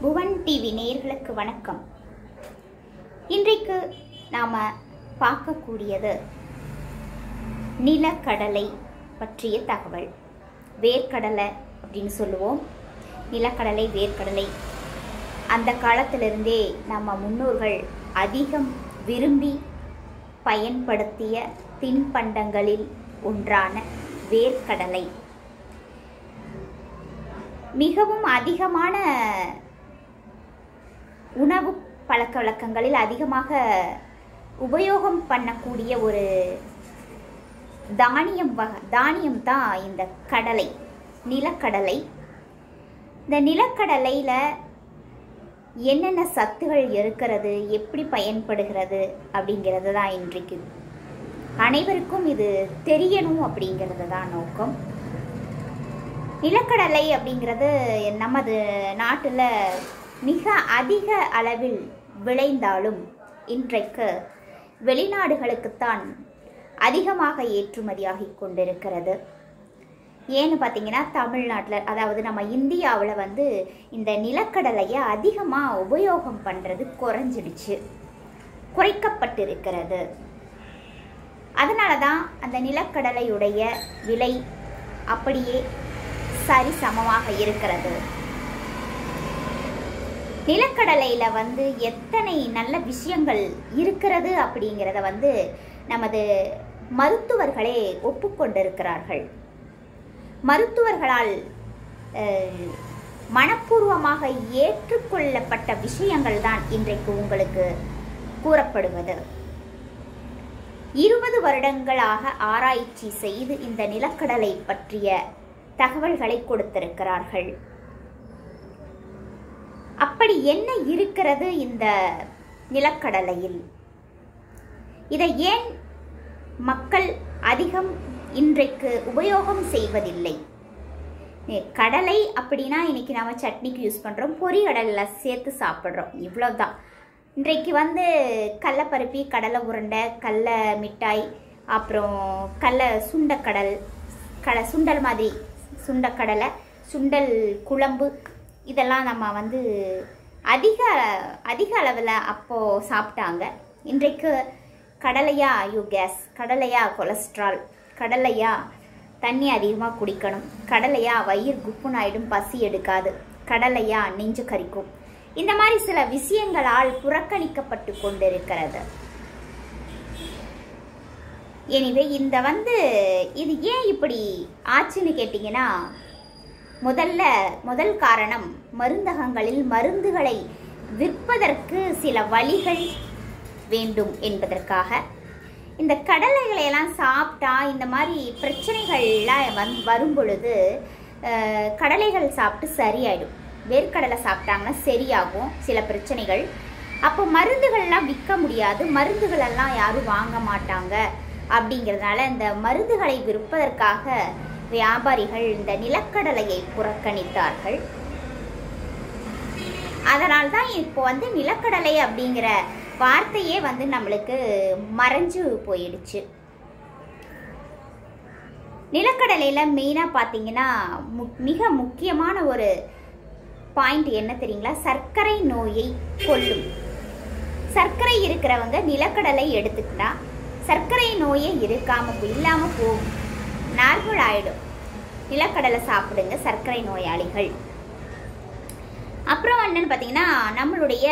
Bhuvan TV நேயர்களுக்கு வணக்கம் இன்றைக்கு நாம் பார்க்கக்கூடியது நிலக்கடலை பற்றிய தகவல் வேர்க்கடலை அப்படின்னு சொல்லுவோம் நிலக்கடலை வேர்க்கடலை அந்த காலத்திலிருந்தே நம்ம முன்னோர்கள் அதிகம் விரும்பி பயன்படுத்திய தின்பண்டங்களில் ஒன்றான வேர்க்கடலை மிகவும் அதிகமான உணவு பழக்க வழக்கங்களில் அதிகமாக உபயோகம் பண்ணக்கூடிய ஒரு தானியம் வகை தானியம் தான் இந்த கடலை நிலக்கடலை இந்த நிலக்கடலையில் என்னென்ன சத்துகள் இருக்கிறது எப்படி பயன்படுகிறது அப்படிங்கிறது தான் இன்றைக்கு அனைவருக்கும் இது தெரியணும் அப்படிங்கிறது தான் நோக்கம் நிலக்கடலை அப்படிங்கிறது நமது நாட்டில் மிக அதிக அளவில் விளைந்தாலும் இன்றைக்கு வெளிநாடுகளுக்குத்தான் அதிகமாக ஏற்றுமதியாகி கொண்டிருக்கிறது ஏன்னு பார்த்தீங்கன்னா தமிழ்நாட்டில் அதாவது நம்ம இந்தியாவில் வந்து இந்த நிலக்கடலையை அதிகமாக உபயோகம் பண்ணுறது குறைஞ்சிடுச்சு குறைக்கப்பட்டிருக்கிறது அதனால தான் அந்த நிலக்கடலையுடைய விலை அப்படியே சரி சமமாக இருக்கிறது நிலக்கடலையில் வந்து எத்தனை நல்ல விஷயங்கள் இருக்கிறது அப்படிங்கிறத வந்து நமது மருத்துவர்களே ஒப்புக்கொண்டிருக்கிறார்கள் மருத்துவர்களால் அஹ், மனப்பூர்வமாக ஏற்றுக்கொள்ளப்பட்ட விஷயங்கள் தான் இன்றைக்கு உங்களுக்கு கூறப்படுவது இருபது வருடங்களாக ஆராய்ச்சி செய்து இந்த நிலக்கடலை பற்றிய தகவல்களை கொடுத்திருக்கிறார்கள் அப்படி என்ன இருக்கிறது இந்த நிலக்கடலையில் இதை ஏன் மக்கள் அதிகம் இன்றைக்கு உபயோகம் செய்வதில்லை ஏ, கடலை அப்படின்னா இன்னைக்கு நாம சட்னிக்கு யூஸ் பண்ணுறோம் பொரியடலில் சேர்த்து சாப்பிட்றோம் இவ்வளோதான் இன்றைக்கு வந்து கடலைப்பருப்பி கடலை உருண்டை கடலை மிட்டாய் அப்புறம் கடலை சுண்டக்கடல் கட சுண்டல் மாதிரி சுண்டக்கடலை சுண்டல் குழம்பு இதெல்லாம் நம்ம வந்து அதிக அதிக அளவில் அப்போது சாப்பிட்டாங்க இன்றைக்கு கடலையா யூ கேஸ் கடலையா கொலஸ்ட்ரால் கடலையா தண்ணி அதிகமாக குடிக்கணும் கடலையா வயிறு குப்புனாயிடும் பசி எடுக்காது கடலையா நெஞ்சு கரிக்கும் இந்த மாதிரி சில விஷயங்களால் புறக்கணிக்கப்பட்டு கொண்டிருக்கிறது எனிவே இந்த வந்து இது ஏன் இப்படி ஆச்சுன்னு கேட்டிங்கன்னா முதல்ல முதல் காரணம் மருந்தகங்களில் மருந்துகளை விற்பதற்கு சில வழிகள் வேண்டும் என்பதற்காக இந்த கடலைகளை எல்லாம் சாப்பிட்டா இந்த மாதிரி பிரச்சனைகள்லாம் வந் வரும் பொழுது அஹ், கடலைகள் சாப்பிட்டு சரியாயிடும் வேர்க்கடலை சாப்பிட்டாங்கன்னா சரியாகும் சில பிரச்சனைகள் அப்போ மருந்துகள்லாம் விற்க முடியாது மருந்துகளெல்லாம் யாரும் வாங்க மாட்டாங்க அப்படிங்கிறதுனால இந்த மருந்துகளை விற்பதற்காக வியாபாரிகள் இந்த நிலக்கடலையை புறக்கணித்தார்கள் அதனால தான் இப்போ வந்து நிலக்கடலை அப்படிங்கிற வார்த்தையே வந்து நம்மளுக்கு மறைஞ்சு போயிடுச்சு நிலக்கடலையில் மெயினாக பார்த்தீங்கன்னா மு- மிக முக்கியமான ஒரு பாயிண்ட் என்ன தெரியுங்களா சர்க்கரை நோயை கொல்லும் சர்க்கரை இருக்கிறவங்க நிலக்கடலை எடுத்துக்கிட்டா சர்க்கரை நோயே இருக்காம போ- இல்லாம போகும் நார்மல் ஆயிடும் நிலக்கடலை சாப்பிடுங்க சர்க்கரை நோயாளிகள் அப்புறம் என்னன்னு பார்த்தீங்கன்னா நம்மளுடைய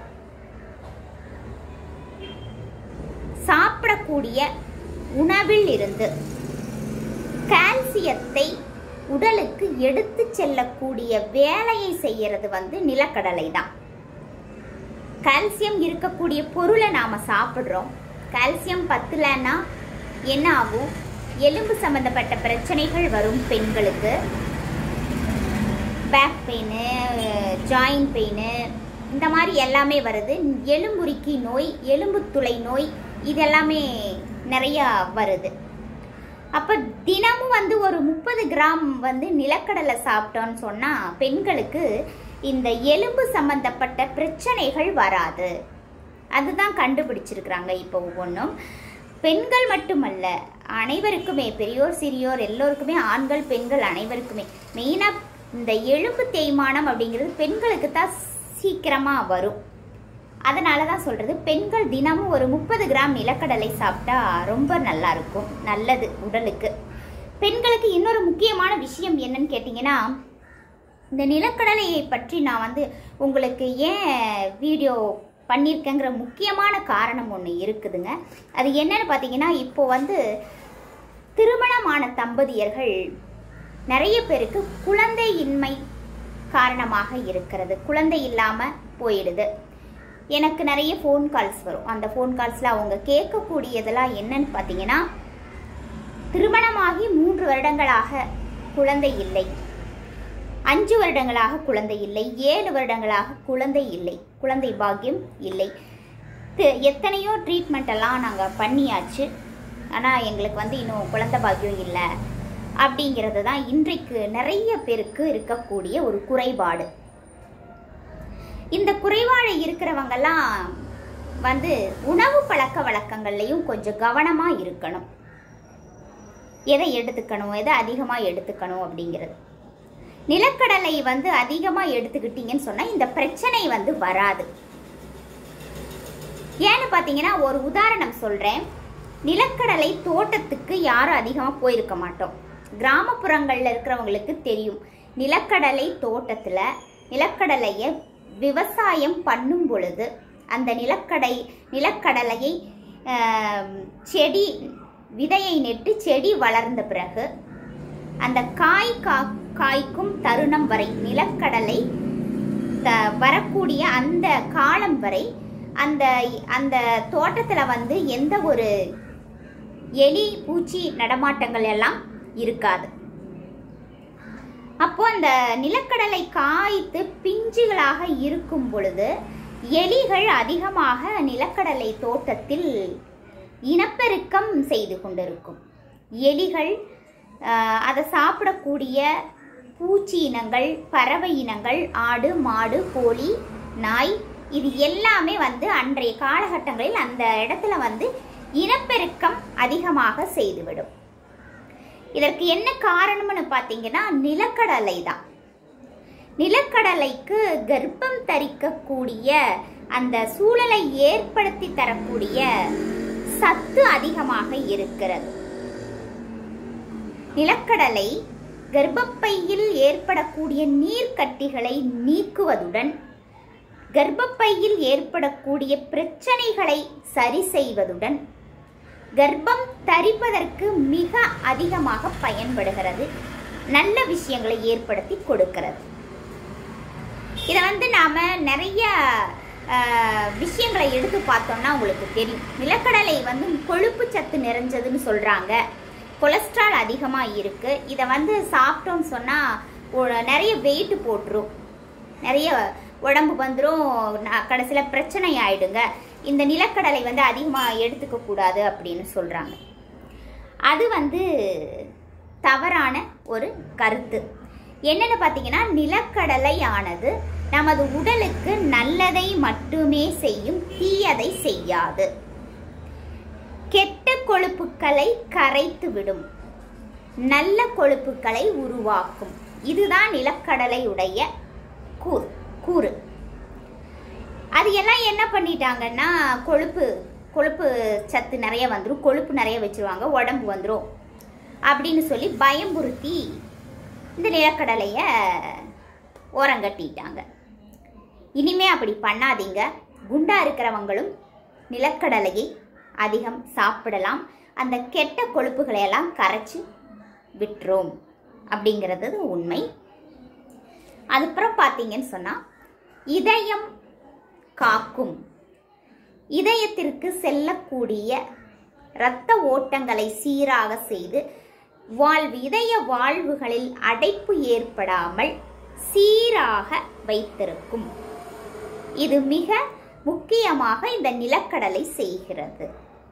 சாப்பிடக்கூடிய உணவில் இருந்து கால்சியத்தை உடலுக்கு எடுத்து செல்லக்கூடிய வேலையை செய்யறது வந்து நிலக்கடலை தான் கால்சியம் இருக்கக்கூடிய பொருளை நாம் சாப்பிட்றோம் கால்சியம் பத்தலைன்னா என்ன ஆகும் எலும்பு சம்பந்தப்பட்ட பிரச்சனைகள் வரும் பெண்களுக்கு பேக் பெயின் ஜாயின்ட் பெயின் இந்த மாதிரி எல்லாமே வருது எலும்புருக்கி நோய் எலும்பு துளை நோய் இதெல்லாமே நிறையா வருது அப்போ தினமும் வந்து ஒரு முப்பது கிராம் வந்து நிலக்கடலை சாப்பிட்டோன்னு சொன்னால் பெண்களுக்கு இந்த எலும்பு சம்பந்தப்பட்ட பிரச்சனைகள் வராது அதுதான் கண்டுபிடிச்சிருக்கிறாங்க இப்போ ஒவ்வொன்றும் பெண்கள் மட்டுமல்ல அனைவருக்குமே பெரியோர் சிறியோர் எல்லோருக்குமே ஆண்கள் பெண்கள் அனைவருக்குமே மெயினாக இந்த எலும்பு தேய்மானம் அப்படிங்கிறது பெண்களுக்கு தான் சீக்கிரமாக வரும் அதனால தான் சொல்கிறது பெண்கள் தினமும் ஒரு முப்பது கிராம் நிலக்கடலை சாப்பிட்டா ரொம்ப நல்லா இருக்கும் நல்லது உடலுக்கு பெண்களுக்கு இன்னொரு முக்கியமான விஷயம் என்னன்னு கேட்டிங்கன்னா இந்த நிலக்கடலையை பற்றி நான் வந்து உங்களுக்கு ஏன் வீடியோ பண்ணியிருக்கேங்கிற முக்கியமான காரணம் ஒன்று இருக்குதுங்க அது என்னன்னு பார்த்தீங்கன்னா இப்போ வந்து திருமணமான தம்பதியர்கள் நிறைய பேருக்கு குழந்தையின்மை காரணமாக இருக்கிறது குழந்தை இல்லாமல் போயிடுது எனக்கு நிறைய ஃபோன் கால்ஸ் வரும் அந்த ஃபோன் கால்ஸில் அவங்க கேட்கக்கூடியதெல்லாம் என்னன்னு பார்த்தீங்கன்னா திருமணமாகி மூன்று வருடங்களாக குழந்தை இல்லை அஞ்சு வருடங்களாக குழந்தை இல்லை ஏழு வருடங்களாக குழந்தை இல்லை குழந்தை பாக்கியம் இல்லை தி- எத்தனையோ ட்ரீட்மெண்ட் எல்லாம் நாங்கள் பண்ணியாச்சு ஆனால் எங்களுக்கு வந்து இன்னும் குழந்தை பாக்கியம் இல்லை அப்படிங்கிறது தான் இன்றைக்கு நிறைய பேருக்கு இருக்கக்கூடிய ஒரு குறைபாடு இந்த குறைபாடு இருக்கிறவங்கெல்லாம் வந்து உணவு பழக்க வழக்கங்கள்லையும் கொஞ்சம் கவனமாக இருக்கணும் எதை எடுத்துக்கணும் எதை அதிகமாக எடுத்துக்கணும் அப்படிங்கிறது நிலக்கடலை வந்து அதிகமாக எடுத்துக்கிட்டீங்கன்னு சொன்னால் இந்த பிரச்சனை வந்து வராது ஏன்னு பார்த்தீங்கன்னா ஒரு உதாரணம் சொல்கிறேன் நிலக்கடலை தோட்டத்துக்கு யாரும் அதிகமாக போயிருக்க மாட்டோம் கிராமப்புறங்களில் இருக்கிறவங்களுக்கு தெரியும் நிலக்கடலை தோட்டத்தில் நிலக்கடலையை விவசாயம் பண்ணும் பொழுது அந்த நிலக்கடை நிலக்கடலையை ஆம், செடி விதையை நெட்டு செடி வளர்ந்த பிறகு அந்த காய் கா காய்க்கும் தருணம் வரை நிலக்கடலை த- வரக்கூடிய அந்த காலம் வரை அந்த அந்த தோட்டத்தில் வந்து எந்த ஒரு எலி பூச்சி நடமாட்டங்கள் எல்லாம் இருக்காது அப்போ அந்த நிலக்கடலை காய்த்து பிஞ்சுகளாக இருக்கும் பொழுது எலிகள் அதிகமாக நிலக்கடலை தோட்டத்தில் இனப்பெருக்கம் செய்து கொண்டிருக்கும் எலிகள் ஆஹ், அதை சாப்பிடக்கூடிய பூச்சி இனங்கள் பறவை இனங்கள் ஆடு மாடு கோழி நாய் இது எல்லாமே வந்து அன்றைய காலகட்டங்களில் அந்த இடத்துல வந்து இனப்பெருக்கம் அதிகமாக செய்துவிடும் இதற்கு என்ன காரணம்னு பார்த்தீங்கன்னா நிலக்கடலை தான் நிலக்கடலைக்கு கர்ப்பம் தரிக்கக்கூடிய அந்த சூழலை ஏற்படுத்தி தரக்கூடிய சத்து அதிகமாக இருக்கிறது நிலக்கடலை கர்ப்பப்பையில் ஏற்படக்கூடிய நீர்க்கட்டிகளை நீக்குவதுடன் கர்ப்பப்பையில் ஏற்படக்கூடிய பிரச்சனைகளை சரி செய்வதுடன் கர்ப்பம் தரிப்பதற்கு மிக அதிகமாக பயன்படுகிறது நல்ல விஷயங்களை ஏற்படுத்தி கொடுக்கிறது இதை வந்து நாம் நிறைய ஆஹ், விஷயங்களை எடுத்து பார்த்தோம்னா உங்களுக்கு தெரியும் நிலக்கடலை வந்து கொழுப்பு சத்து நிறைஞ்சதுன்னு சொல்கிறாங்க கொலஸ்ட்ரால் அதிகமாக இருக்குது இதை வந்து சாப்பிட்டோன்னு சொன்னால் நிறைய வெயிட் போட்டுரும் நிறைய உடம்பு வந்துடும் கடைசியில் பிரச்சனை ஆயிடுங்க இந்த நிலக்கடலை வந்து அதிகமாக எடுத்துக்க கூடாது அப்படின்னு சொல்கிறாங்க அது வந்து தவறான ஒரு கருத்து என்னன்னு பார்த்தீங்கன்னா நிலக்கடலை ஆனது நமது உடலுக்கு நல்லதை மட்டுமே செய்யும் தீயதை செய்யாது கெட்ட கொழுப்புக்களை கரைத்து விடும் நல்ல கொழுப்புக்களை உருவாக்கும் இதுதான் நிலக்கடலையுடைய கூறு கூறு அது எல்லாம் என்ன பண்ணிட்டாங்கன்னா கொழுப்பு கொழுப்பு சத்து நிறைய வந்துடும் கொழுப்பு நிறைய வச்சிருவாங்க உடம்பு வந்துடும் அப்படின்னு சொல்லி பயம்புறுத்தி இந்த நிலக்கடலையை ஓரங்கட்டிட்டாங்க இனிமே அப்படி பண்ணாதீங்க குண்டா இருக்கிறவங்களும் நிலக்கடலையை அதிகம் சாப்பிடலாம் அந்த கெட்ட கொழுப்புகளை எல்லாம் கரைச்சி விட்டுரும் அப்படிங்கிறது உண்மை அதுக்கப்புறம் பார்த்தீங்கன்னு சொன்னால் இதயம் காக்கும் இதயத்திற்கு செல்லக்கூடிய இரத்த ஓட்டங்களை சீராக செய்து வாழ்வு இதய வாழ்வுகளில் அடைப்பு ஏற்படாமல் சீராக வைத்திருக்கும் இது மிக முக்கியமாக இந்த நிலக்கடலை செய்கிறது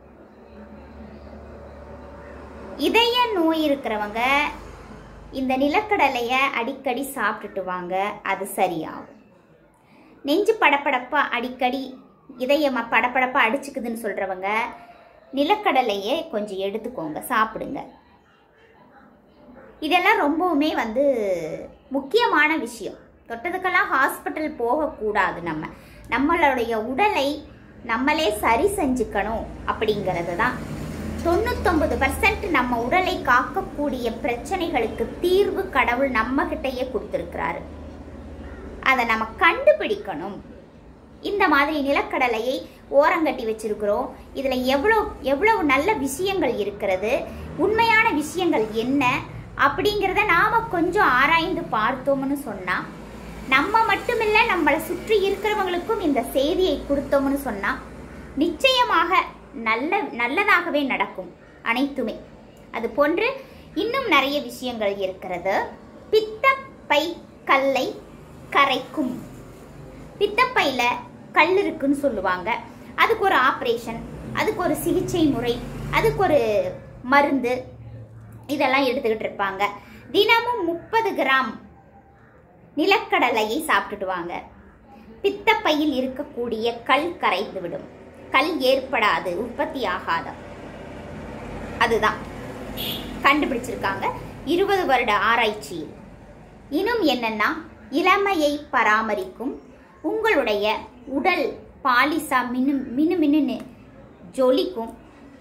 இதய நோய் இருக்கிறவங்க இந்த நிலக்கடலையை அடிக்கடி சாப்பிட்டுட்டு வாங்க அது சரியாகும் நெஞ்சு படபடப்பா அடிக்கடி இதயம் படபடப்பா அடிச்சுக்குதுன்னு சொல்கிறவங்க நிலக்கடலையை கொஞ்சம் எடுத்துக்கோங்க சாப்பிடுங்க இதெல்லாம் ரொம்பவுமே வந்து முக்கியமான விஷயம் தொட்டதுக்கெல்லாம் ஹாஸ்பிட்டல் போகக்கூடாது நம்ம நம்மளுடைய உடலை நம்மளே சரி செஞ்சுக்கணும் அப்படிங்கிறது தான் தொண்ணூத்தொன்பது பர்சன்ட் நம்ம உடலை காக்கக்கூடிய பிரச்சனைகளுக்கு தீர்வு கடவுள் நம்ம கிட்டயே கொடுத்துருக்கிறாரு அதை நம்ம கண்டுபிடிக்கணும் இந்த மாதிரி நிலக்கடலையை ஓரங்கட்டி வச்சிருக்கிறோம் இதில் எவ்வளோ எவ்வளவு நல்ல விஷயங்கள் இருக்கிறது உண்மையான விஷயங்கள் என்ன அப்படிங்கிறத நாம் கொஞ்சம் ஆராய்ந்து பார்த்தோம்னு சொன்னால் நம்ம மட்டுமில்ல நம்மளை சுற்றி இருக்கிறவங்களுக்கும் இந்த செய்தியை கொடுத்தோம்னு சொன்னால் நிச்சயமாக நல்ல நல்லதாகவே நடக்கும் அனைத்துமே அது போன்று இன்னும் நிறைய விஷயங்கள் இருக்கிறது பித்தப்பை கல்லை கரைக்கும் பித்தப்பையில் கல் இருக்குன்னு சொல்லுவாங்க அதுக்கு ஒரு ஆப்ரேஷன் அதுக்கு ஒரு சிகிச்சை முறை அதுக்கு ஒரு மருந்து இதெல்லாம் எடுத்துக்கிட்டு இருப்பாங்க தினமும் முப்பது கிராம் நிலக்கடலையை சாப்பிட்டுட்டு வாங்க பித்தப்பையில் இருக்கக்கூடிய கல் கரைந்து விடும் கல் ஏற்படாது உற்பத்தி ஆகாத அதுதான் கண்டுபிடிச்சிருக்காங்க இருபது வருட ஆராய்ச்சியில் இன்னும் என்னன்னா இளமையை பராமரிக்கும் உங்களுடைய உடல் பாலிசா மினு மினு மினுன்னு ஜொலிக்கும்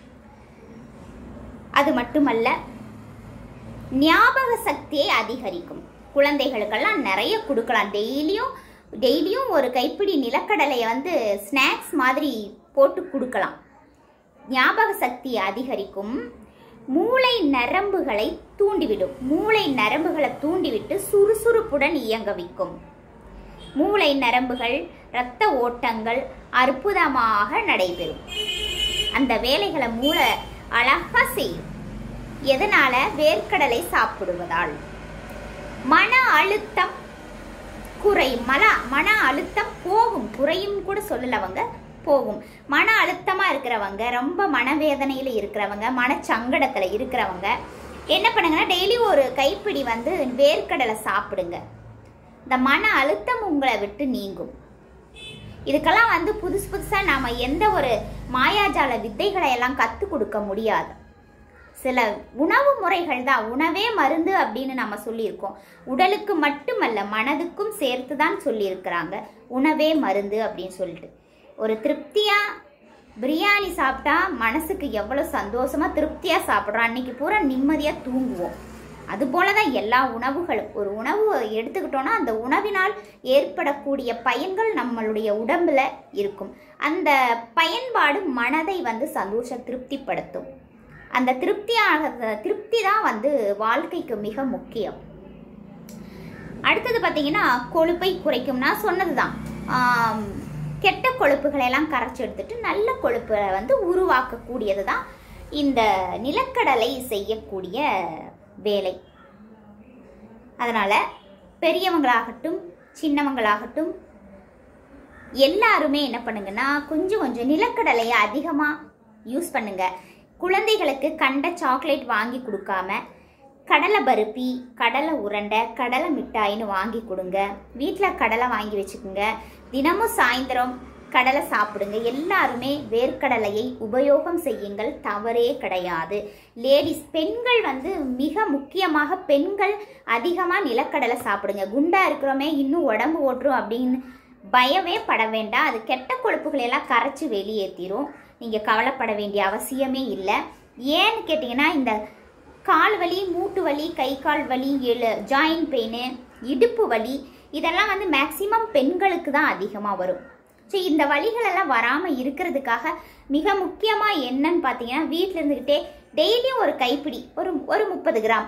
அது மட்டுமல்ல ஞாபக சக்தியை அதிகரிக்கும் குழந்தைகளுக்கெல்லாம் நிறைய கொடுக்கலாம் டெய்லியும் டெய்லியும் ஒரு கைப்பிடி நிலக்கடலையை வந்து ஸ்நாக்ஸ் மாதிரி போட்டு கொடுக்கலாம் ஞாபக சக்தியை அதிகரிக்கும் மூளை நரம்புகளை தூண்டிவிடும் மூளை நரம்புகளை தூண்டிவிட்டு சுறுசுறுப்புடன் இயங்க வைக்கும் மூளை நரம்புகள் இரத்த ஓட்டங்கள் அற்புதமாக நடைபெறும் அந்த வேலைகளை மூளை அழகா செய்யும் எதனால வேர்க்கடலை சாப்பிடுவதால் மன அழுத்தம் குறையும் மன மன அழுத்தம் போகும் குறையும் கூட சொல்லல அவங்க போகும் மன அழுத்தமா இருக்கிறவங்க ரொம்ப மனவேதனையில இருக்கிறவங்க மனச்சங்கடத்துல இருக்கிறவங்க என்ன பண்ணுங்கன்னா டெய்லி ஒரு கைப்பிடி வந்து வேர்க்கடலை சாப்பிடுங்க இந்த மன அழுத்தம் உங்களை விட்டு நீங்கும் இதுக்கெல்லாம் வந்து புதுசு புதுசாக நாம் எந்த ஒரு மாயாஜால வித்தைகளை எல்லாம் கற்றுக் கொடுக்க முடியாது சில உணவு முறைகள் தான் உணவே மருந்து அப்படின்னு நம்ம சொல்லியிருக்கோம் உடலுக்கு மட்டுமல்ல மனதுக்கும் சேர்த்து தான் சொல்லியிருக்கிறாங்க உணவே மருந்து அப்படின்னு சொல்லிட்டு ஒரு திருப்தியாக பிரியாணி சாப்பிட்டா மனசுக்கு எவ்வளோ சந்தோஷமாக திருப்தியாக சாப்பிட்றோம் அன்னைக்கு பூரா நிம்மதியாக தூங்குவோம் அதுபோல தான் எல்லா உணவுகளும் ஒரு உணவு எடுத்துக்கிட்டோன்னா அந்த உணவினால் ஏற்படக்கூடிய பயன்கள் நம்மளுடைய உடம்புல இருக்கும் அந்த பயன்பாடு மனதை வந்து சந்தோஷ திருப்திப்படுத்தும் அந்த திருப்தியாக திருப்தி தான் வந்து வாழ்க்கைக்கு மிக முக்கியம் அடுத்தது பார்த்தீங்கன்னா கொழுப்பை குறைக்கும் நான் சொன்னது தான் கெட்ட கொழுப்புகளை எல்லாம் கரைச்சி எடுத்துட்டு நல்ல கொழுப்பை வந்து உருவாக்கக்கூடியது தான் இந்த நிலக்கடலை செய்யக்கூடிய வேலை அதனால் பெரியவங்களாகட்டும் சின்னவங்களாகட்டும் எல்லாருமே என்ன பண்ணுங்கன்னா கொஞ்சம் கொஞ்சம் நிலக்கடலையை அதிகமாக யூஸ் பண்ணுங்க குழந்தைகளுக்கு கண்ட சாக்லேட் வாங்கி கொடுக்காம கடலை பருப்பி கடலை உருண்டை கடலை மிட்டாயின்னு வாங்கி கொடுங்க வீட்டில் கடலை வாங்கி வச்சுக்கோங்க தினமும் சாயந்தரம் கடலை சாப்பிடுங்க எல்லாருமே வேர்க்கடலையை உபயோகம் செய்யுங்கள் தவறே கிடையாது லேடிஸ் பெண்கள் வந்து மிக முக்கியமாக பெண்கள் அதிகமாக நிலக்கடலை சாப்பிடுங்க குண்டா இருக்கிறோமே இன்னும் உடம்பு ஓட்டுரும் அப்படின்னு பயமே பட வேண்டாம் அது கெட்ட கொழுப்புகளை எல்லாம் கரைச்சி வெளியேற்றிரும் நீங்கள் கவலைப்பட வேண்டிய அவசியமே இல்லை ஏன்னு கேட்டிங்கன்னா இந்த கால் வலி மூட்டு வலி கை கால் வலி எழு ஜாயின் பெயின் இடுப்பு வலி இதெல்லாம் வந்து மேக்சிமம் பெண்களுக்கு தான் அதிகமாக வரும் ஸோ இந்த வழிகளெல்லாம் வராமல் இருக்கிறதுக்காக மிக முக்கியமாக என்னன்னு பார்த்தீங்கன்னா வீட்டில் இருந்துக்கிட்டே டெய்லியும் ஒரு கைப்பிடி ஒரு ஒரு முப்பது கிராம்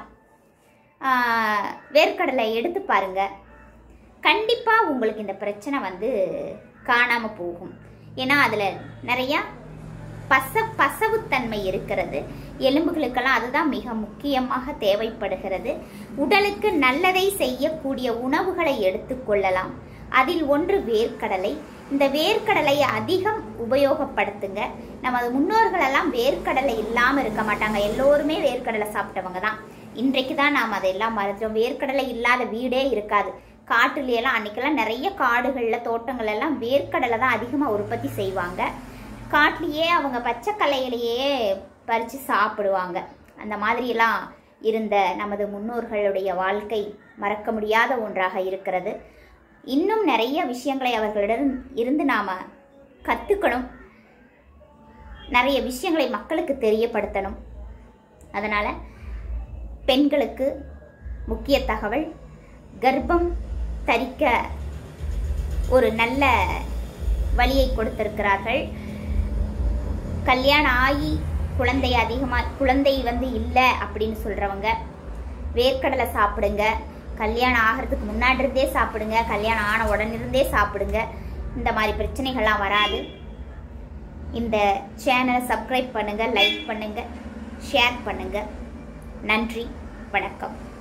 ஆஹ், வேர்க்கடலை எடுத்து பாருங்க கண்டிப்பாக உங்களுக்கு இந்த பிரச்சனை வந்து காணாமல் போகும் ஏன்னா அதில் நிறையா பச பசவுத்தன்மை இருக்கிறது எலும்புகளுக்கெல்லாம் அதுதான் மிக முக்கியமாக தேவைப்படுகிறது உடலுக்கு நல்லதை செய்யக்கூடிய உணவுகளை எடுத்துக்கொள்ளலாம் அதில் ஒன்று வேர்க்கடலை இந்த வேர்க்கடலையை அதிகம் உபயோகப்படுத்துங்க நமது முன்னோர்களெல்லாம் வேர்க்கடலை இல்லாமல் இருக்க மாட்டாங்க எல்லோருமே வேர்க்கடலை சாப்பிட்டவங்க தான் இன்றைக்கு தான் நாம் அதெல்லாம் மறந்துட்டோம் வேர்க்கடலை இல்லாத வீடே இருக்காது காட்டுல எல்லாம் அன்னைக்கெல்லாம் நிறைய காடுகளில் தோட்டங்கள் எல்லாம் வேர்க்கடலை தான் அதிகமாக உற்பத்தி செய்வாங்க காட்டிலேயே அவங்க பச்சை கலையிலேயே பறித்து சாப்பிடுவாங்க அந்த மாதிரியெல்லாம் இருந்த நமது முன்னோர்களுடைய வாழ்க்கை மறக்க முடியாத ஒன்றாக இருக்கிறது இன்னும் நிறைய விஷயங்களை அவர்களிடம் இருந்து நாம் கற்றுக்கணும் நிறைய விஷயங்களை மக்களுக்கு தெரியப்படுத்தணும் அதனால் பெண்களுக்கு முக்கிய தகவல் கர்ப்பம் தரிக்க ஒரு நல்ல வழியை கொடுத்திருக்கிறார்கள் கல்யாணம் ஆகி குழந்தை அதிகமாக குழந்தை வந்து இல்லை அப்படின்னு சொல்கிறவங்க வேர்க்கடலை சாப்பிடுங்க கல்யாணம் ஆகிறதுக்கு முன்னாடி இருந்தே சாப்பிடுங்க கல்யாணம் ஆன உடனிருந்தே சாப்பிடுங்க இந்த மாதிரி பிரச்சனைகள்லாம் வராது இந்த சேனலை சப்ஸ்கிரைப் பண்ணுங்கள் லைக் பண்ணுங்கள் ஷேர் பண்ணுங்கள் நன்றி வணக்கம்